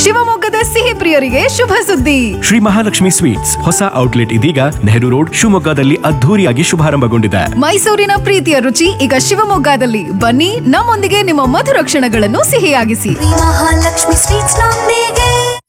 ಶಿವಮೊಗ್ಗದ ಸಿಹಿ ಪ್ರಿಯರಿಗೆ ಶುಭ ಸುದ್ದಿ ಶ್ರೀ ಮಹಾಲಕ್ಷ್ಮಿ ಸ್ವೀಟ್ಸ್ ಹೊಸ ಔಟ್ಲೆಟ್ ಇದೀಗ ನೆಹರು ರೋಡ್ ಶಿವಮೊಗ್ಗದಲ್ಲಿ ಅದ್ಧೂರಿಯಾಗಿ ಶುಭಾರಂಭಗೊಂಡಿದೆ ಮೈಸೂರಿನ ಪ್ರೀತಿಯ ರುಚಿ ಈಗ ಶಿವಮೊಗ್ಗದಲ್ಲಿ ಬನ್ನಿ ನಮ್ಮೊಂದಿಗೆ ನಿಮ್ಮ ಮಧುರ ಕ್ಷಣಗಳನ್ನು ಸಿಹಿಯಾಗಿಸಿ ಮಹಾಲಕ್ಷ್ಮಿ ಸ್ವೀಟ್ಸ್ ನೊಂದಿಗೆ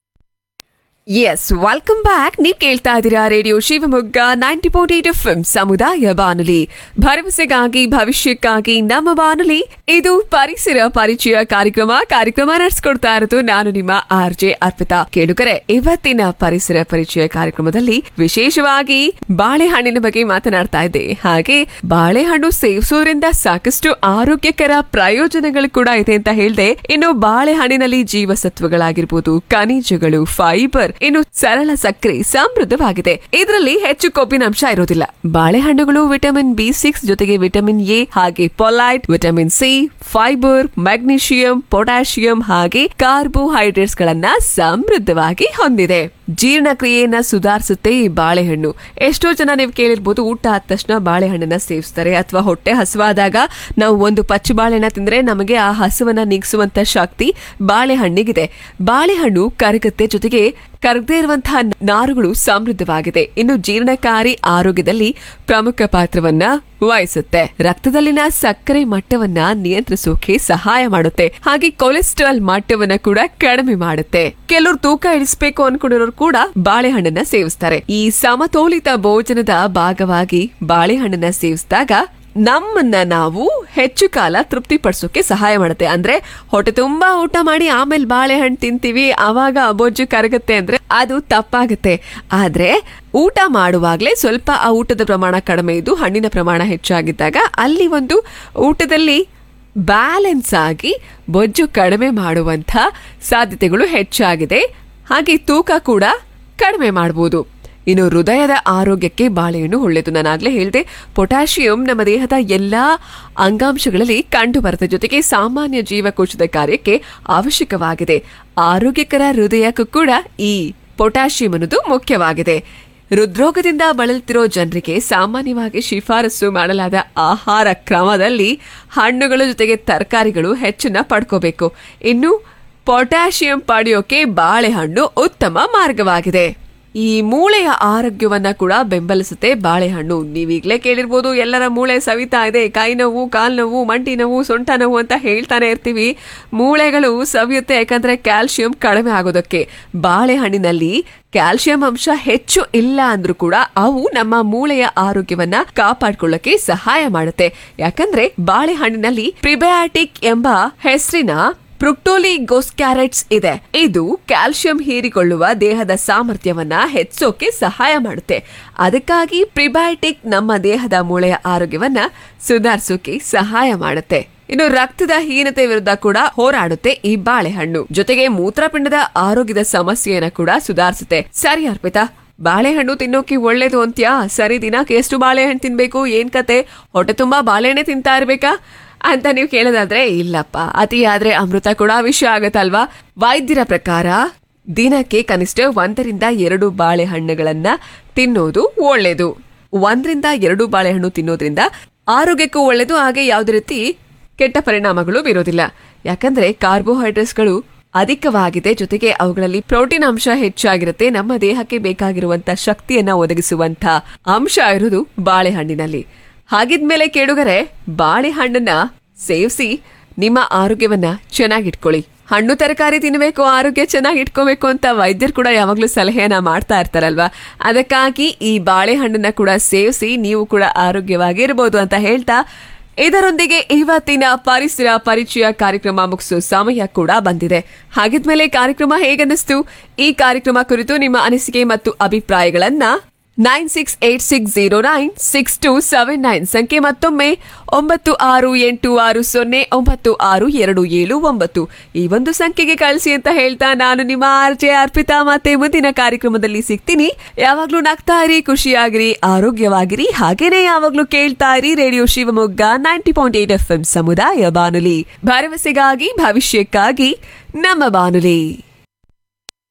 ಎಸ್ ವೆಲ್ಕಮ್ ಬ್ಯಾಕ್ ನೀವು ಕೇಳ್ತಾ ಇದ್ದೀರಾ radio Shivamogga ninety point eight F ಸಮುದಾಯ ಬಾನುಲಿ ಭರವಸೆಗಾಗಿ ಭವಿಷ್ಯಕ್ಕಾಗಿ ನಮ್ಮ ಬಾನುಲಿ ಇದು ಪರಿಸರ ಪರಿಚಯ ಕಾರ್ಯಕ್ರಮ ಕಾರ್ಯಕ್ರಮ ನಡೆಸ್ಕೊಡ್ತಾ ಇರೋದು ನಾನು ನಿಮ್ಮ ಆರ್ ಜೆ ಅರ್ಪಿತಾ ಕೇಳುಗರೆ ಇವತ್ತಿನ ಪರಿಸರ ಪರಿಚಯ ಕಾರ್ಯಕ್ರಮದಲ್ಲಿ ವಿಶೇಷವಾಗಿ ಬಾಳೆಹಣ್ಣಿನ ಬಗ್ಗೆ ಮಾತನಾಡ್ತಾ ಇದ್ದೆ ಹಾಗೆ ಬಾಳೆಹಣ್ಣು ಸೇವಿಸೋದ್ರಿಂದ ಸಾಕಷ್ಟು ಆರೋಗ್ಯಕರ ಪ್ರಯೋಜನಗಳು ಕೂಡ ಇದೆ ಅಂತ ಹೇಳ್ದೆ ಇನ್ನು ಬಾಳೆಹಣ್ಣಿನಲ್ಲಿ ಜೀವಸತ್ವಗಳಾಗಿರ್ಬೋದು ಖನಿಜಗಳು ಫೈಬರ್ ಇನ್ನು ಸರಳ ಸಕ್ಕರೆ ಸಮೃದ್ಧವಾಗಿದೆ ಇದರಲ್ಲಿ ಹೆಚ್ಚು ಕೊಬ್ಬಿನಾಂಶ ಇರೋದಿಲ್ಲ ಬಾಳೆಹಣ್ಣುಗಳು ವಿಟಮಿನ್ ಬಿ ಸಿಕ್ಸ್ ಜೊತೆಗೆ ವಿಟಮಿನ್ ಎ ಹಾಗೆ folate vitamin C fibre magnesium potassium ಹಾಗೆ ಕಾರ್ಬೋಹೈಡ್ರೇಟ್ಸ್ ಗಳನ್ನ ಸಮೃದ್ಧವಾಗಿ ಹೊಂದಿದೆ ಜೀರ್ಣಕ್ರಿಯೆಯನ್ನ ಸುಧಾರಿಸುತ್ತೆ ಈ ಬಾಳೆಹಣ್ಣು ಎಷ್ಟೋ ಜನ ನೀವು ಕೇಳಿರ್ಬೋದು ಊಟ ಆದ ತಕ್ಷಣ ಬಾಳೆಹಣ್ಣನ್ನ ಸೇವಿಸ್ತಾರೆ ಅಥವಾ ಹೊಟ್ಟೆ ಹಸುವಾದಾಗ ನಾವು ಒಂದು ಪಚ್ಚು ಬಾಳೆಹಣ್ಣ ತಿಂದ್ರೆ ನಮಗೆ ಆ ಹಸುವನ್ನ ನೀಗಿಸುವಂತ ಶಕ್ತಿ ಬಾಳೆಹಣ್ಣಿಗಿದೆ ಬಾಳೆಹಣ್ಣು ಕರಗತ್ತೆ ಜೊತೆಗೆ ಕರಗದೇ ಇರುವಂತಹ ನಾರುಗಳು ಸಮೃದ್ಧವಾಗಿದೆ ಇನ್ನು ಜೀರ್ಣಕಾರಿ ಆರೋಗ್ಯದಲ್ಲಿ ಪ್ರಮುಖ ಪಾತ್ರವನ್ನ ವಹಿಸುತ್ತೆ ರಕ್ತದಲ್ಲಿನ ಸಕ್ಕರೆ ಮಟ್ಟವನ್ನ ನಿಯಂತ್ರಿಸೋಕೆ ಸಹಾಯ ಮಾಡುತ್ತೆ ಹಾಗೆ ಕೊಲೆಸ್ಟ್ರಾಲ್ ಮಟ್ಟವನ್ನ ಕೂಡ ಕಡಿಮೆ ಮಾಡುತ್ತೆ ಕೆಲವರು ತೂಕ ಇಳಿಸಬೇಕು ಅನ್ಕೊಂಡಿರೋರು ಕೂಡ ಬಾಳೆಹಣ್ಣನ್ನ ಸೇವಿಸ್ತಾರೆ ಈ ಸಮತೋಲಿತ ಭೋಜನದ ಭಾಗವಾಗಿ ಬಾಳೆಹಣ್ಣನ್ನ ಸೇವಿಸಿದಾಗ ನಮ್ಮನ್ನ ನಾವು ಹೆಚ್ಚು ಕಾಲ ತೃಪ್ತಿಪಡಿಸೋಕೆ ಸಹಾಯ ಮಾಡುತ್ತೆ ಅಂದ್ರೆ ಹೊಟ್ಟೆ ತುಂಬಾ ಊಟ ಮಾಡಿ ಆಮೇಲೆ ಬಾಳೆಹಣ್ಣು ತಿಂತೀವಿ ಅವಾಗ ಬೊಜ್ಜು ಕರಗತ್ತೆ ಅಂದ್ರೆ ಅದು ತಪ್ಪಾಗುತ್ತೆ ಆದ್ರೆ ಊಟ ಮಾಡುವಾಗ್ಲೇ ಸ್ವಲ್ಪ ಆ ಊಟದ ಪ್ರಮಾಣ ಕಡಿಮೆ ಇದ್ದು ಹಣ್ಣಿನ ಪ್ರಮಾಣ ಹೆಚ್ಚಾಗಿದ್ದಾಗ ಅಲ್ಲಿ ಒಂದು ಊಟದಲ್ಲಿ ಬ್ಯಾಲೆನ್ಸ್ ಆಗಿ ಬೊಜ್ಜು ಕಡಿಮೆ ಮಾಡುವಂಥ ಸಾಧ್ಯತೆಗಳು ಹೆಚ್ಚಾಗಿದೆ ಹಾಗೆ ತೂಕ ಕೂಡ ಕಡಿಮೆ ಮಾಡಬಹುದು ಇನ್ನು ಹೃದಯದ ಆರೋಗ್ಯಕ್ಕೆ ಬಾಳೆಹಣ್ಣು ಒಳ್ಳೆಯದು ನಾನಾಗ್ಲೇ ಹೇಳಿದೆ ಪೊಟ್ಯಾಷಿಯಂ ನಮ್ಮ ದೇಹದ ಎಲ್ಲಾ ಅಂಗಾಂಶಗಳಲ್ಲಿ ಕಂಡು ಬರುತ್ತೆ ಜೊತೆಗೆ ಸಾಮಾನ್ಯ ಜೀವಕೋಶದ ಕಾರ್ಯಕ್ಕೆ ಅವಶ್ಯಕವಾಗಿದೆ ಆರೋಗ್ಯಕರ ಹೃದಯಕ್ಕೂ ಕೂಡ ಈ ಪೊಟ್ಯಾಷಿಯಂ ಅನ್ನೋದು ಮುಖ್ಯವಾಗಿದೆ ಹೃದ್ರೋಗದಿಂದ ಬಳಲ್ತಿರೋ ಜನರಿಗೆ ಸಾಮಾನ್ಯವಾಗಿ ಶಿಫಾರಸು ಮಾಡಲಾದ ಆಹಾರ ಕ್ರಮದಲ್ಲಿ ಹಣ್ಣುಗಳು ಜೊತೆಗೆ ತರಕಾರಿಗಳು ಹೆಚ್ಚನ್ನ ಪಡ್ಕೋಬೇಕು ಇನ್ನು ಪೊಟ್ಯಾಷಿಯಂ ಪಡೆಯೋಕೆ ಬಾಳೆಹಣ್ಣು ಉತ್ತಮ ಮಾರ್ಗವಾಗಿದೆ ಈ ಮೂಳೆಯ ಆರೋಗ್ಯವನ್ನ ಕೂಡ ಬೆಂಬಲಿಸುತ್ತೆ ಬಾಳೆಹಣ್ಣು ನೀವೀಗ್ಲೇ ಕೇಳಿರ್ಬೋದು ಎಲ್ಲರ ಮೂಳೆ ಸವಿತಾ ಇದೆ ಕೈ ನೋವು ಕಾಲ್ ನೋವು ಮಂಟಿ ನೋವು ಸೊಂಟ ನೋವು ಅಂತ ಹೇಳ್ತಾನೆ ಇರ್ತೀವಿ ಮೂಳೆಗಳು ಸವಿಯುತ್ತೆ ಯಾಕಂದ್ರೆ ಕ್ಯಾಲ್ಸಿಯಂ ಕಡಿಮೆ ಆಗೋದಕ್ಕೆ ಬಾಳೆಹಣ್ಣಿನಲ್ಲಿ ಕ್ಯಾಲ್ಸಿಯಂ ಅಂಶ ಹೆಚ್ಚು ಇಲ್ಲ ಅಂದ್ರೂ ಕೂಡ ಅವು ನಮ್ಮ ಮೂಳೆಯ ಆರೋಗ್ಯವನ್ನ ಕಾಪಾಡ್ಕೊಳ್ಳಕ್ಕೆ ಸಹಾಯ ಮಾಡುತ್ತೆ ಯಾಕಂದ್ರೆ ಬಾಳೆಹಣ್ಣಿನಲ್ಲಿ ಪ್ರಿಬಯಾಟಿಕ್ ಎಂಬ ಹೆಸರಿನ ಪ್ರುಕ್ಟೋಲಿಗೋಸ್ಕ್ಯಾರೆಟ್ಸ್ ಇದೆ ಇದು ಕ್ಯಾಲ್ಸಿಯಂ ಹೀರಿಕೊಳ್ಳುವ ದೇಹದ ಸಾಮರ್ಥ್ಯವನ್ನ ಹೆಚ್ಚೋಕೆ ಸಹಾಯ ಮಾಡುತ್ತೆ ಅದಕ್ಕಾಗಿ ಪ್ರಿಬಯೋಟಿಕ್ ನಮ್ಮ ದೇಹದ ಮೂಳೆಯ ಆರೋಗ್ಯವನ್ನ ಸುಧಾರಿಸೋಕೆ ಸಹಾಯ ಮಾಡುತ್ತೆ ಇನ್ನು ರಕ್ತದ ಹೀನತೆ ವಿರುದ್ಧ ಕೂಡ ಹೋರಾಡುತ್ತೆ ಈ ಬಾಳೆಹಣ್ಣು ಜೊತೆಗೆ ಮೂತ್ರಪಿಂಡದ ಆರೋಗ್ಯದ ಸಮಸ್ಯೆಯನ್ನ ಕೂಡ ಸುಧಾರಿಸುತ್ತೆ ಸರಿ ಅರ್ಪಿತಾ ಬಾಳೆಹಣ್ಣು ತಿನ್ನೋಕೆ ಒಳ್ಳೇದು ಅಂತ್ಯಾ ಸರಿ ದಿನಕ್ಕೆ ಎಷ್ಟು ಬಾಳೆಹಣ್ಣು ತಿನ್ಬೇಕು ಏನ್ ಕತೆ ಹೊಟ್ಟೆ ತುಂಬಾ ಬಾಳೆಹಣ್ಣೆ ತಿಂತಾ ಇರ್ಬೇಕಾ ಅಂತ ನೀವು ಕೇಳೋದಾದ್ರೆ ಇಲ್ಲಪ್ಪ ಅತಿಯಾದ್ರೆ ಅಮೃತ ಕೂಡ ವಿಷಯ ಆಗತ್ತಲ್ವಾ ವೈದ್ಯರ ಪ್ರಕಾರ ದಿನಕ್ಕೆ ಕನಿಷ್ಠ ಒಂದರಿಂದ ಎರಡು ಬಾಳೆಹಣ್ಣುಗಳನ್ನ ತಿನ್ನೋದು ಒಳ್ಳೇದು ಒಂದರಿಂದ ಎರಡು ಬಾಳೆಹಣ್ಣು ತಿನ್ನೋದ್ರಿಂದ ಆರೋಗ್ಯಕ್ಕೂ ಒಳ್ಳೇದು ಹಾಗೆ ಯಾವುದೇ ರೀತಿ ಕೆಟ್ಟ ಪರಿಣಾಮಗಳು ಬೀರೋದಿಲ್ಲ ಯಾಕಂದ್ರೆ ಕಾರ್ಬೋಹೈಡ್ರೇಟ್ಸ್ಗಳು ಅಧಿಕವಾಗಿದೆ ಜೊತೆಗೆ ಅವುಗಳಲ್ಲಿ ಪ್ರೋಟೀನ್ ಅಂಶ ಹೆಚ್ಚಾಗಿರುತ್ತೆ ನಮ್ಮ ದೇಹಕ್ಕೆ ಬೇಕಾಗಿರುವಂತ ಶಕ್ತಿಯನ್ನ ಒದಗಿಸುವಂತ ಅಂಶ ಇರೋದು ಬಾಳೆಹಣ್ಣಿನಲ್ಲಿ ಹಾಗಿದ್ಮೇಲೆ ಕೇಳುಗರೆ ಬಾಳೆಹಣ್ಣನ್ನ ಸೇವಿಸಿ ನಿಮ್ಮ ಆರೋಗ್ಯವನ್ನ ಚೆನ್ನಾಗಿಟ್ಕೊಳ್ಳಿ ಹಣ್ಣು ತರಕಾರಿ ತಿನ್ನಬೇಕು ಆರೋಗ್ಯ ಚೆನ್ನಾಗಿ ಇಟ್ಕೋಬೇಕು ಅಂತ ವೈದ್ಯರು ಕೂಡ ಯಾವಾಗ್ಲೂ ಸಲಹೆಯನ್ನ ಮಾಡ್ತಾ ಇರ್ತಾರಲ್ವಾ ಅದಕ್ಕಾಗಿ ಈ ಬಾಳೆಹಣ್ಣನ್ನ ಕೂಡ ಸೇವಿಸಿ ನೀವು ಕೂಡ ಆರೋಗ್ಯವಾಗಿರ್ಬೋದು ಅಂತ ಹೇಳ್ತಾ ಇದರೊಂದಿಗೆ ಇವತ್ತಿನ ಪರಿಸರ ಪರಿಚಯ ಕಾರ್ಯಕ್ರಮ ಮುಗಿಸೋ ಸಮಯ ಕೂಡ ಬಂದಿದೆ ಹಾಗಿದ್ಮೇಲೆ ಕಾರ್ಯಕ್ರಮ ಹೇಗನ್ನಿಸ್ತು ಈ ಕಾರ್ಯಕ್ರಮ ಕುರಿತು ನಿಮ್ಮ ಅನಿಸಿಕೆ ಮತ್ತು ಅಭಿಪ್ರಾಯಗಳನ್ನ nine six eight six zero nine six two seven nine ಸಂಖ್ಯೆ ಮತ್ತೊಮ್ಮೆ ಒಂಬತ್ತು ಆರು ಎಂಟು ಆರು ಸೊನ್ನೆ ಒಂಬತ್ತು ಆರು ಎರಡು ಏಳು ಒಂಬತ್ತು ಈ ಒಂದು ಸಂಖ್ಯೆಗೆ ಕಳಿಸಿ ಅಂತ ಹೇಳ್ತಾ ನಾನು ನಿಮ್ಮ ಆರ್ಜೆ ಅರ್ಪಿತಾ ಮತ್ತೆ ಮುಂದಿನ ಕಾರ್ಯಕ್ರಮದಲ್ಲಿ ಸಿಗ್ತೀನಿ ಯಾವಾಗ್ಲೂ ನಗ್ತಾ ಇರಿ ಖುಷಿಯಾಗಿರಿ ಆರೋಗ್ಯವಾಗಿರಿ ಹಾಗೇನೆ ಯಾವಾಗ್ಲೂ ಕೇಳ್ತಾ ಇರಿ radio Shivamogga ninety point eight F M ಸಮುದಾಯ ಬಾನುಲಿ ಭರವಸೆಗಾಗಿ ಭವಿಷ್ಯಕ್ಕಾಗಿ ನಮ್ಮ ಬಾನುಲಿ